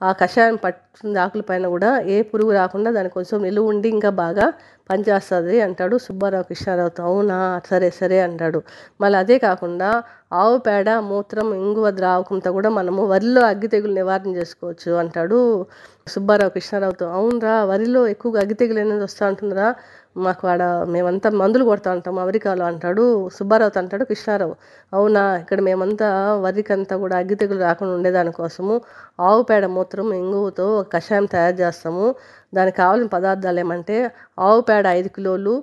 ఆ కషాయం పట్టుతుంది ఆకుల పైన కూడా ఏ పురుగు రాకుండా దానికి కొంచెం నిలువ ఉండి ఇంకా బాగా పనిచేస్తుంది అంటాడు సుబ్బారావు కృష్ణారావుతో అవునా సరే సరే అంటాడు మళ్ళీ అదే కాకుండా ఆవు పేడ మూత్రం ఇంగువ ద్రావకంతో కూడా మనము వరిలో అగ్గి తెగులు నివారణ చేసుకోవచ్చు అంటాడు సుబ్బారావు కృష్ణారావుతో అవునరా వరిలో ఎక్కువగా అగ్గి తెగులు అనేది వస్తూ ఉంటుందిరా మాకు ఆడ మేమంతా మందులు కొడతా ఉంటాం అమెరికాలో అంటాడు సుబ్బారావుతో అంటాడు కృష్ణారావు అవునా ఇక్కడ మేమంతా వరికంతా కూడా అగ్గి తెగులు రాకుండా ఉండేదానికోసము ఆవు పేడ మూత్రం ఇంగువతో ఒక కషాయం తయారు చేస్తాము దానికి కావాల్సిన పదార్థాలు ఏమంటే ఆవు పేడ ఐదు కిలోలు